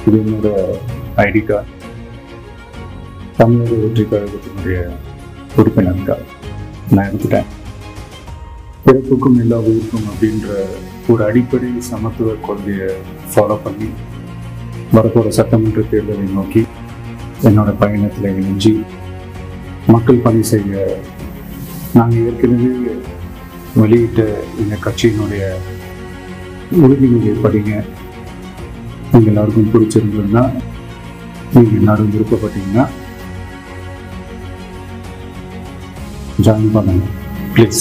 இது என்னோட ID card தமிழக வெற்றி கழகத்தினுடைய உறுப்பினர் கார்டு நான் எடுத்துட்டேன் பிறப்புக்கும் எல்லா உயிருக்கும் அப்படின்ற ஒரு அடிப்படை சமத்துவ கொள்கையை ஃபாலோ பண்ணி வரப்போகிற சட்டமன்ற தேர்தலை நோக்கி என்னோட பயணத்தில் இணைஞ்சு மக்கள் பணி செய்ய நாங்கள் ஏற்கனவே வெளியிட்ட எங்கள் கட்சியினுடைய உறுதிமொழியை படிங்க நீங்கள் எல்லாருக்கும் பிடிச்சிருந்ததுன்னா நீங்கள் எல்லாரும் விருப்பப்பட்டீங்கன்னா ஜாயின் பண்ணுங்க ப்ளீஸ்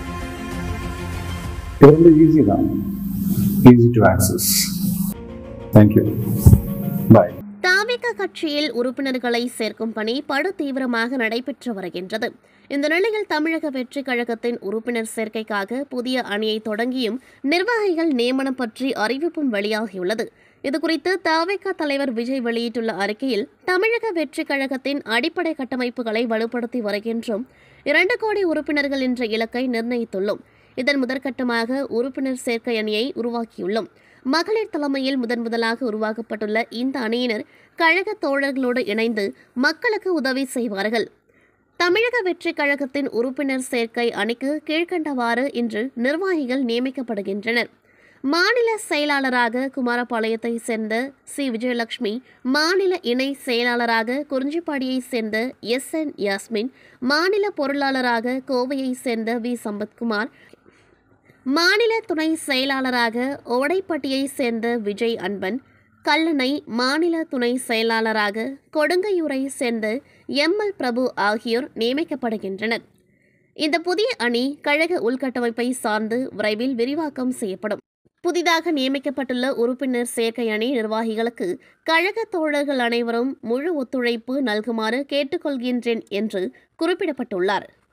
இது ரொம்ப ஈஸி தான் easy to access thank you bye தாவிக கட்சியில் உறுப்பினர்களை சேர்க்கும் பணி படு தீவிரமாக நடைபெற்று வருகின்றது இந்த நிலையில் தமிழக வெற்றி கழகத்தின் உறுப்பினர் சேர்க்கைக்காக புதிய அணியை தொடங்கியும் நிர்வாகிகள் நியமனம் பற்றி அறிவிப்பும் வெளியாகியுள்ளது இதுகுறித்து தாவேகா தலைவர் விஜய் வெளியிட்டுள்ள அறிக்கையில் தமிழக வெற்றி கழகத்தின் அடிப்படை கட்டமைப்புகளை வலுப்படுத்தி வருகின்றோம் இரண்டு கோடி உறுப்பினர்கள் என்ற இலக்கை நிர்ணயித்துள்ளோம் இதன் முதற்கட்டமாக உறுப்பினர் சேர்க்கை அணியை உருவாக்கியுள்ளோம் மகளிர் தலைமையில் முதன் முதலாக உருவாக்கப்பட்டுள்ள இந்த அணியினர் கழக தோழர்களோடு இணைந்து மக்களுக்கு உதவி செய்வார்கள் தமிழக வெற்றி கழகத்தின் உறுப்பினர் சேர்க்கை அணிக்கு கீழ்க்கண்டவாறு இன்று நிர்வாகிகள் நியமிக்கப்படுகின்றனர் மாநில செயலாளராக குமாரபாளையத்தை சேர்ந்த சி விஜயலட்சுமி மாநில இணை செயலாளராக குறிஞ்சிப்பாடியைச் சேர்ந்த எஸ் என் யாஸ்மின் மாநில பொருளாளராக கோவையைச் சேர்ந்த வி சம்பத்குமார் மாநில துணை செயலாளராக ஓடைப்பட்டியைச் சேர்ந்த விஜய் அன்பன் கல்லணை மாநில துணை செயலாளராக கொடுங்கையூரை சேர்ந்த எம் எல் பிரபு ஆகியோர் நியமிக்கப்படுகின்றனர் இந்த புதிய அணி கழக உள்கட்டமைப்பை சார்ந்து விரைவில் விரிவாக்கம் செய்யப்படும் புதிதாக நியமிக்கப்பட்டுள்ள உறுப்பினர் சேர்க்கை அணி நிர்வாகிகளுக்கு கழக தோழர்கள் அனைவரும் முழு ஒத்துழைப்பு நல்குமாறு கேட்டுக்கொள்கின்றேன் என்று குறிப்பிடப்பட்டுள்ளார்